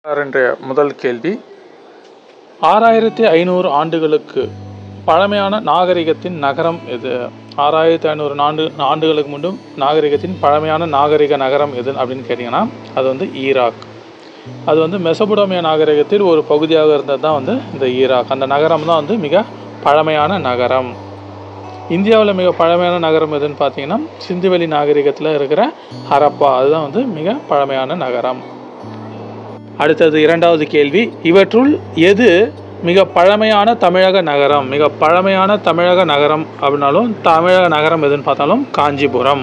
இன்றைய முதல் கேள்வி ஆறாயிரத்தி ஐநூறு ஆண்டுகளுக்கு பழமையான நாகரிகத்தின் நகரம் எது ஆறாயிரத்தி ஐநூறு ஆண்டு ஆண்டுகளுக்கு முன்னும் நாகரிகத்தின் பழமையான நாகரிக நகரம் எது அப்படின்னு கேட்டிங்கன்னா அது வந்து ஈராக் அது வந்து மெசபுடோமிய நாகரிகத்தில் ஒரு பகுதியாக இருந்தது தான் வந்து இந்த ஈராக் அந்த நகரம் தான் வந்து மிக பழமையான நகரம் இந்தியாவில் மிக பழமையான நகரம் எதுன்னு பார்த்தீங்கன்னா சிந்துவெளி நாகரிகத்தில் இருக்கிற ஹரப்பா அதுதான் வந்து மிக பழமையான நகரம் அடுத்தது இரண்டாவது கேள்வி இவற்றுள் எது மிக பழமையான தமிழக நகரம் மிக பழமையான தமிழக நகரம் அப்படின்னாலும் தமிழக நகரம் எதுன்னு பார்த்தாலும் காஞ்சிபுரம்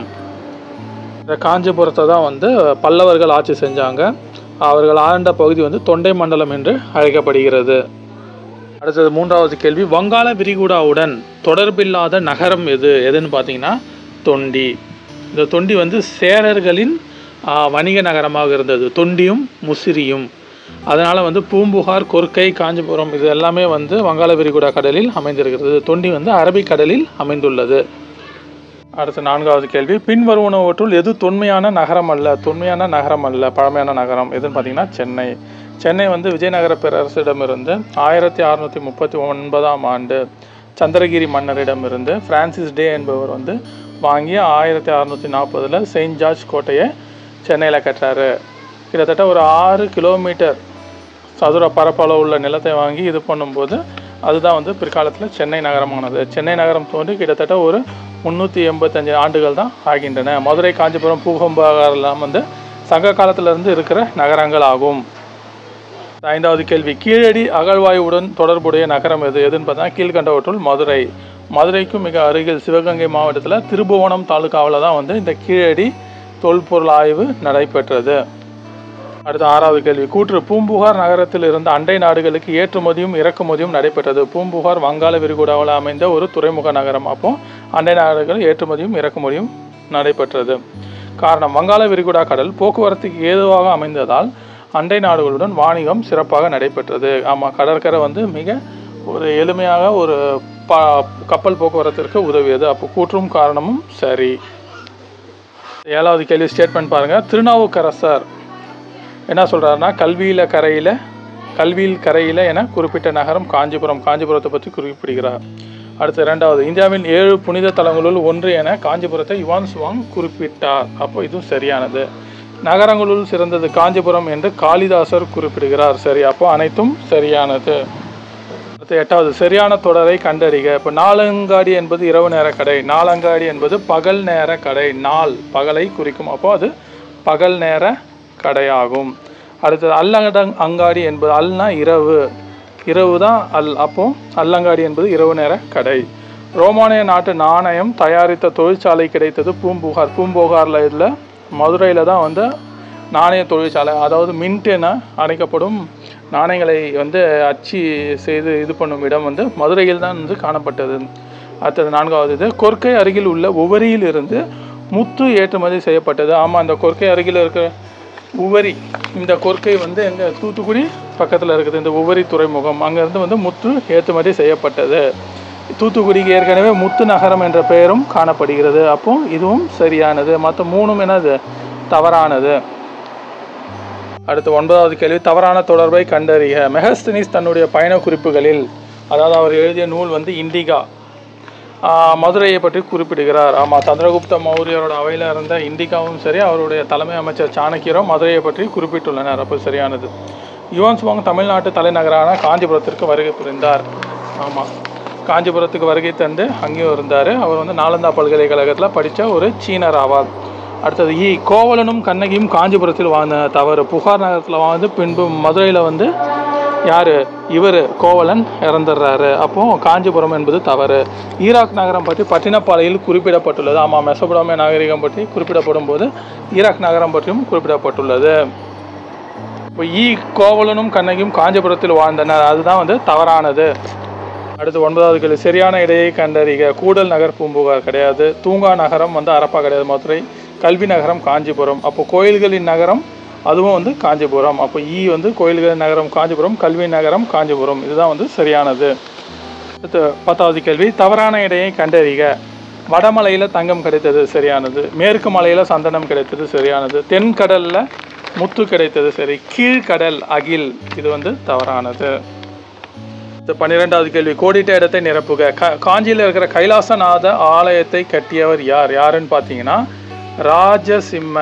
இந்த காஞ்சிபுரத்தை தான் வந்து பல்லவர்கள் ஆட்சி செஞ்சாங்க அவர்கள் ஆண்ட பகுதி வந்து தொண்டை மண்டலம் என்று அழைக்கப்படுகிறது அடுத்தது மூன்றாவது கேள்வி வங்காள விரிகுடாவுடன் தொடர்பில்லாத நகரம் எது எதுன்னு பார்த்தீங்கன்னா தொண்டி இந்த தொண்டி வந்து சேரர்களின் ஆ, வணிக நகரமாக இருந்தது தொண்டியும் முசிறியும் அதனால் வந்து பூம்புகார் கொர்க்கை காஞ்சிபுரம் இது எல்லாமே வந்து வங்காள விரிகுடா கடலில் அமைந்திருக்கிறது தொண்டி வந்து அரபிக் கடலில் அமைந்துள்ளது அடுத்த நான்காவது கேள்வி பின்வருவனவற்றுள் எது தொன்மையான நகரம் அல்ல தொன்மையான நகரம் அல்ல பழமையான நகரம் எதுன்னு பார்த்தீங்கன்னா சென்னை சென்னை வந்து விஜயநகர பேரரசிடமிருந்து ஆயிரத்தி அறுநூற்றி முப்பத்தி ஒன்பதாம் ஆண்டு சந்திரகிரி மன்னரிடமிருந்து பிரான்சிஸ் டே என்பவர் வந்து வாங்கி ஆயிரத்தி அறுநூற்றி நாற்பதில் செயின்ட் ஜார்ஜ் கோட்டையை சென்னையில் கட்டுறாரு கிட்டத்தட்ட ஒரு ஆறு கிலோமீட்டர் சதுர பரப்பளவு உள்ள நிலத்தை வாங்கி இது பண்ணும்போது அதுதான் வந்து பிற்காலத்தில் சென்னை நகரமானது சென்னை நகரம் தோன்றி கிட்டத்தட்ட ஒரு முந்நூற்றி எண்பத்தஞ்சு ஆண்டுகள் தான் ஆகின்றன மதுரை காஞ்சிபுரம் பூகம்பகம் எல்லாம் வந்து சங்க காலத்திலிருந்து இருக்கிற நகரங்கள் ஆகும் ஐந்தாவது கேள்வி கீழடி அகழ்வாயுவுடன் தொடர்புடைய நகரம் எது எதுன்னு பார்த்தா கீழ்கண்டவற்றுள் மதுரை மதுரைக்கும் மிக அருகில் சிவகங்கை மாவட்டத்தில் திருபுவனம் தாலுகாவில் தான் வந்து இந்த கீழடி தொல்பொருள் ஆய்வு நடைபெற்றது அடுத்த ஆறாவது கேள்வி கூற்று பூம்புகார் நகரத்தில் இருந்த அண்டை நாடுகளுக்கு ஏற்றுமதியும் இறக்குமதியும் நடைபெற்றது பூம்புகார் வங்காள விரிகுடாவில் அமைந்த ஒரு துறைமுக நகரம் அப்போ அண்டை நாடுகள் ஏற்றுமதியும் இறக்குமதியும் நடைபெற்றது காரணம் வங்காள விரிகுடா கடல் போக்குவரத்துக்கு ஏதுவாக அமைந்ததால் அண்டை நாடுகளுடன் வாணிகம் சிறப்பாக நடைபெற்றது ஆமாம் கடற்கரை வந்து மிக ஒரு எளிமையாக ஒரு ப கப்பல் போக்குவரத்திற்கு உதவியது அப்போ கூற்றும் காரணமும் சரி ஏழாவது கேள்வி ஸ்டேட்மெண்ட் பாருங்கள் திருநாவுக்கரசர் என்ன சொல்கிறாருன்னா கல்வியில் கரையில் கல்வியில் கரையில் என குறிப்பிட்ட நகரம் காஞ்சிபுரம் காஞ்சிபுரத்தை பற்றி குறிப்பிடுகிறார் அடுத்து இரண்டாவது இந்தியாவின் ஏழு புனித தலங்களுள் ஒன்று என காஞ்சிபுரத்தை யுவான் சுவாங் குறிப்பிட்டார் அப்போ இதுவும் சரியானது நகரங்களுள் சிறந்தது காஞ்சிபுரம் என்று காளிதாசர் குறிப்பிடுகிறார் சரி அப்போ அனைத்தும் சரியானது அடுத்து எட்டாவது சரியான தொடரை கண்டறிக இப்போ நாலங்காடி என்பது இரவு நேர கடை நாலங்காடி என்பது பகல் நேர கடை நாள் பகலை குறிக்கும் அப்போ அது பகல் நேர கடையாகும் அடுத்தது அல்லடங் அங்காடி என்பது அல்னா இரவு இரவு தான் அல் அப்போ அல்லங்காடி என்பது இரவு நேர கடை ரோமானிய நாட்டு நாணயம் தயாரித்த தொழிற்சாலை கிடைத்தது பூம்புகார் பூம்புகாரில் இதில் மதுரையில் தான் வந்து நாணய தொழிற்சாலை அதாவது மின்ட் என அழைக்கப்படும் நாணயங்களை வந்து அச்சு செய்து இது பண்ணும் இடம் வந்து மதுரையில் தான் வந்து காணப்பட்டது அடுத்தது நான்காவது இது கொர்க்கை அருகில் உள்ள உவரியில் இருந்து முத்து ஏற்றுமதி செய்யப்பட்டது ஆமாம் அந்த கொர்க்கை அருகில் இருக்கிற உவரி இந்த கொர்க்கை வந்து எங்கே தூத்துக்குடி பக்கத்தில் இருக்குது இந்த உவரி துறைமுகம் அங்கேருந்து வந்து முத்து ஏற்றுமதி செய்யப்பட்டது தூத்துக்குடிக்கு ஏற்கனவே முத்து நகரம் என்ற பெயரும் காணப்படுகிறது அப்போ இதுவும் சரியானது மற்ற மூணும் என்னது தவறானது அடுத்து ஒன்பதாவது கேள்வி தவறான தொடர்பை கண்டறிக மெகஸ்தினிஸ் தன்னுடைய பயண குறிப்புகளில் அதாவது அவர் எழுதிய நூல் வந்து இண்டிகா ஆஹ், மதுரையை பற்றி குறிப்பிடுகிறார் ஆமாம் சந்திரகுப்த மௌரியரோட அவையில் இருந்த இண்டிகாவும் சரி அவருடைய தலைமை அமைச்சர் சாணக்கியரும் மதுரையை பற்றி குறிப்பிட்டுள்ளனர் அப்போ சரியானது யுவான் சுவாங் தமிழ்நாட்டு தலைநகரான காஞ்சிபுரத்திற்கு வருகை புரிந்தார் ஆமாம் காஞ்சிபுரத்துக்கு வருகை தந்து அங்கேயும் இருந்தார் அவர் வந்து நாலந்தா பல்கலைக்கழகத்தில் படித்த ஒரு சீனர் ஆவார் அடுத்தது இ கோவலனும் கண்ணகியும் காஞ்சிபுரத்தில் வாழ்ந்த தவறு புகார் நகரத்தில் வாழ்ந்து பின்பு மதுரையில் வந்து யார் இவர் கோவலன் இறந்துடுறாரு அப்போ காஞ்சிபுரம் என்பது தவறு ஈராக் நகரம் பற்றி பட்டினப்பாளையில் குறிப்பிடப்பட்டுள்ளது ஆமாம் மெசபடோமிய நாகரிகம் பற்றி குறிப்பிடப்படும் போது ஈராக் நகரம் பற்றியும் குறிப்பிடப்பட்டுள்ளது இப்போ ஈ கோவலனும் கண்ணகியும் காஞ்சிபுரத்தில் வாழ்ந்தனர் அதுதான் வந்து தவறானது அடுத்து ஒன்பதாவது கேள்வி சரியான இடையை கண்டறிக கூடல் நகர் பூம்புகார் கிடையாது தூங்கா நகரம் வந்து அரப்பா கிடையாது மதுரை கல்வி நகரம் காஞ்சிபுரம் அப்போ கோயில்களின் நகரம் அதுவும் வந்து காஞ்சிபுரம் அப்போ ஈ வந்து கோயில்களின் நகரம் காஞ்சிபுரம் கல்வி நகரம் காஞ்சிபுரம் இதுதான் வந்து சரியானது அடுத்து பத்தாவது கேள்வி தவறான இடையை கண்டறிக வடமலையில் தங்கம் கிடைத்தது சரியானது மேற்கு மலையில் சந்தனம் கிடைத்தது சரியானது தென்கடலில் முத்து கிடைத்தது சரி கீழ்கடல் அகில் இது வந்து தவறானது இது பன்னிரெண்டாவது கேள்வி கோடிட்ட இடத்தை நிரப்புக க காஞ்சியில் இருக்கிற கைலாசநாத ஆலயத்தை கட்டியவர் யார் யாருன்னு பார்த்தீங்கன்னா ராஜசிம்ம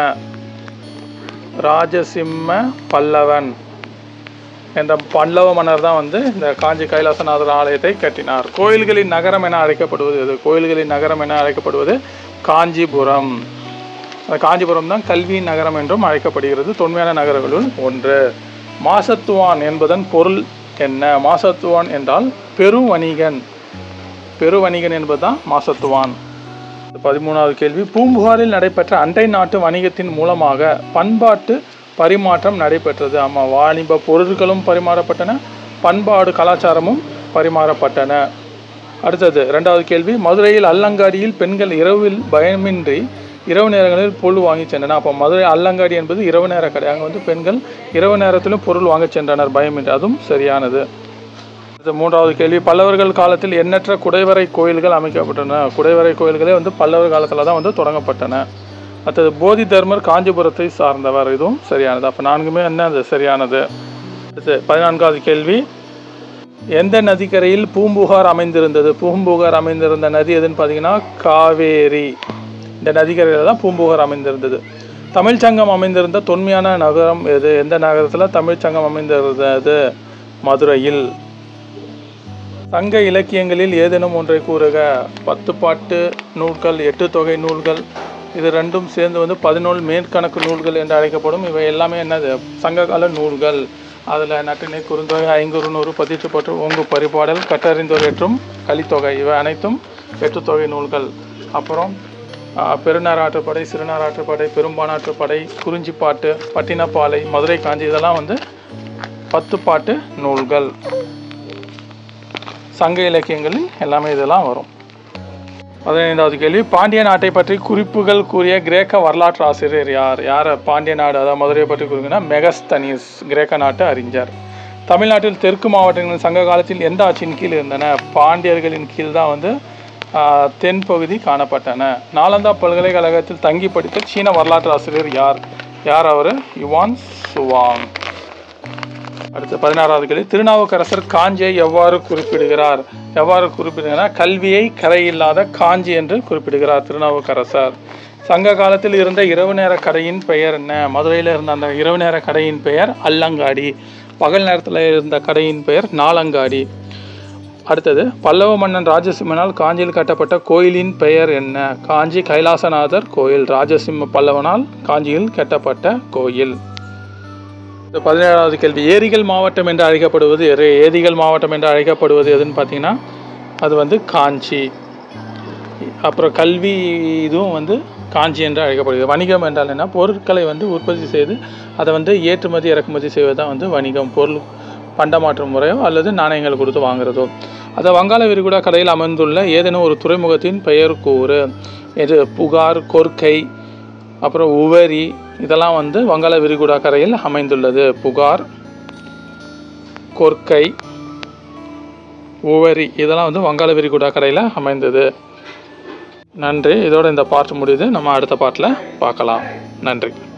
ராஜசிம்ம பல்லவன் என்ற பல்லவ மன்னர் தான் வந்து இந்த காஞ்சி கைலாசநாதர் ஆலயத்தை கட்டினார் கோயில்களின் நகரம் என அழைக்கப்படுவது எது கோயில்களின் நகரம் என அழைக்கப்படுவது காஞ்சிபுரம் அந்த காஞ்சிபுரம் தான் கல்வியின் நகரம் என்றும் அழைக்கப்படுகிறது தொன்மையான நகரங்களுள் ஒன்று மாசத்துவான் என்பதன் பொருள் என்ன மாசத்துவான் என்றால் பெருவணிகன் பெருவணிகன் என்பதுதான் மாசத்துவான் பதிமூணாவது கேள்வி பூம்புகாரில் நடைபெற்ற அண்டை நாட்டு வணிகத்தின் மூலமாக பண்பாட்டு பரிமாற்றம் நடைபெற்றது ஆமாம் வாணிப பொருட்களும் பரிமாறப்பட்டன பண்பாடு கலாச்சாரமும் பரிமாறப்பட்டன அடுத்தது ரெண்டாவது கேள்வி மதுரையில் அல்லங்காடியில் பெண்கள் இரவில் பயமின்றி இரவு நேரங்களில் பொருள் வாங்கி சென்றனர் அப்போ மதுரை அல்லங்காடி என்பது இரவு நேர கடை அங்கே வந்து பெண்கள் இரவு நேரத்திலும் பொருள் வாங்க சென்றனர் பயமின்றி அதுவும் சரியானது அடுத்த மூன்றாவது கேள்வி பல்லவர்கள் காலத்தில் எண்ணற்ற குடைவரை கோயில்கள் அமைக்கப்பட்டன குடைவரை கோயில்களே வந்து பல்லவர் காலத்தில் தான் வந்து தொடங்கப்பட்டன அடுத்தது போதி தர்மர் காஞ்சிபுரத்தை சார்ந்தவர் இதுவும் சரியானது அப்போ நான்குமே என்ன அது சரியானது அடுத்து பதினான்காவது கேள்வி எந்த நதிக்கரையில் பூம்புகார் அமைந்திருந்தது பூம்புகார் அமைந்திருந்த நதி எதுன்னு பார்த்தீங்கன்னா காவேரி இந்த நதிக்கரையில் தான் பூம்புகார் அமைந்திருந்தது தமிழ்ச்சங்கம் அமைந்திருந்த தொன்மையான நகரம் எது எந்த நகரத்தில் தமிழ்ச்சங்கம் அமைந்திருந்தது மதுரையில் சங்க இலக்கியங்களில் ஏதேனும் ஒன்றை கூறுக பத்து பாட்டு நூல்கள் எட்டு தொகை நூல்கள் இது ரெண்டும் சேர்ந்து வந்து பதினோரு மேற்கணக்கு நூல்கள் என்று அழைக்கப்படும் இவை எல்லாமே என்னது சங்ககால நூல்கள் அதில் நட்டினை குறுந்தொகை ஐங்குறுநூறு பதிற்றுப்பற்று ஓங்கு பரிபாடல் கட்டறிந்தோர் ஏற்றும் கலித்தொகை இவை அனைத்தும் எட்டு தொகை நூல்கள் அப்புறம் ஆஹ், பெருநராற்றுப்படை சிறுநராற்றுப்படை பெரும்பானாற்றுப்படை குறிஞ்சிப்பாட்டு பட்டினப்பாலை மதுரை காஞ்சி இதெல்லாம் வந்து பத்து பாட்டு நூல்கள் சங்க இலக்கியங்களில் எல்லாமே இதெல்லாம் வரும் பதினைந்தாவது கேள்வி பாண்டிய நாட்டை பற்றி குறிப்புகள் கூறிய கிரேக்க வரலாற்று ஆசிரியர் யார் யார் பாண்டிய நாடு அதாவது மதுரையை பற்றி கூறுங்கன்னா மெகஸ்தனிஸ் கிரேக்க நாட்டு அறிஞர் தமிழ்நாட்டில் தெற்கு மாவட்டங்களின் சங்க காலத்தில் எந்த ஆட்சியின் கீழ் இருந்தன பாண்டியர்களின் கீழ் தான் வந்து ஆஹ், தென்பகுதி காணப்பட்டன நாலந்தா பல்கலைக்கழகத்தில் தங்கி படித்த சீன வரலாற்று ஆசிரியர் யார் யார் அவர் யுவான் சுவாங் அடுத்து பதினாறாவது கேள்வி திருநாவுக்கரசர் காஞ்சியை எவ்வாறு குறிப்பிடுகிறார் எவ்வாறு குறிப்பிடுகிறார் கல்வியை கரையில்லாத காஞ்சி என்று குறிப்பிடுகிறார் திருநாவுக்கரசர் சங்க காலத்தில் இருந்த இரவு நேர கடையின் பெயர் என்ன மதுரையில் இருந்த அந்த இரவு நேர கடையின் பெயர் அல்லங்காடி பகல் நேரத்தில் இருந்த கடையின் பெயர் நாலங்காடி அடுத்தது பல்லவ மன்னன் ராஜசிம்மனால் காஞ்சியில் கட்டப்பட்ட கோயிலின் பெயர் என்ன காஞ்சி கைலாசநாதர் கோயில் ராஜசிம்ம பல்லவனால் காஞ்சியில் கட்டப்பட்ட கோயில் இந்த பதினேழாவது கேள்வி ஏரிகள் மாவட்டம் என்று அழைக்கப்படுவது எது ஏரிகள் மாவட்டம் என்று அழைக்கப்படுவது எதுன்னு பார்த்தீங்கன்னா அது வந்து காஞ்சி அப்புறம் கல்வி இதுவும் வந்து காஞ்சி என்று அழைக்கப்படுகிறது வணிகம் என்றால் என்ன பொருட்களை வந்து உற்பத்தி செய்து அதை வந்து ஏற்றுமதி இறக்குமதி செய்வது தான் வந்து வணிகம் பொருள் பண்டமாற்று முறையோ அல்லது நாணயங்கள் கொடுத்து வாங்குறதோ அதை வங்காள விரிகுடா கடையில் அமைந்துள்ள ஏதேனும் ஒரு துறைமுகத்தின் பெயர் கூறு இது புகார் கொர்க்கை அப்புறம் உவரி இதெல்லாம் வந்து வங்காள விரிகுடா கரையில் அமைந்துள்ளது புகார் கொர்க்கை உவரி இதெல்லாம் வந்து வங்காள விரிகுடா கரையில் அமைந்தது நன்றி இதோட இந்த பாட்டு முடியுது நம்ம அடுத்த பாட்டில் பார்க்கலாம் நன்றி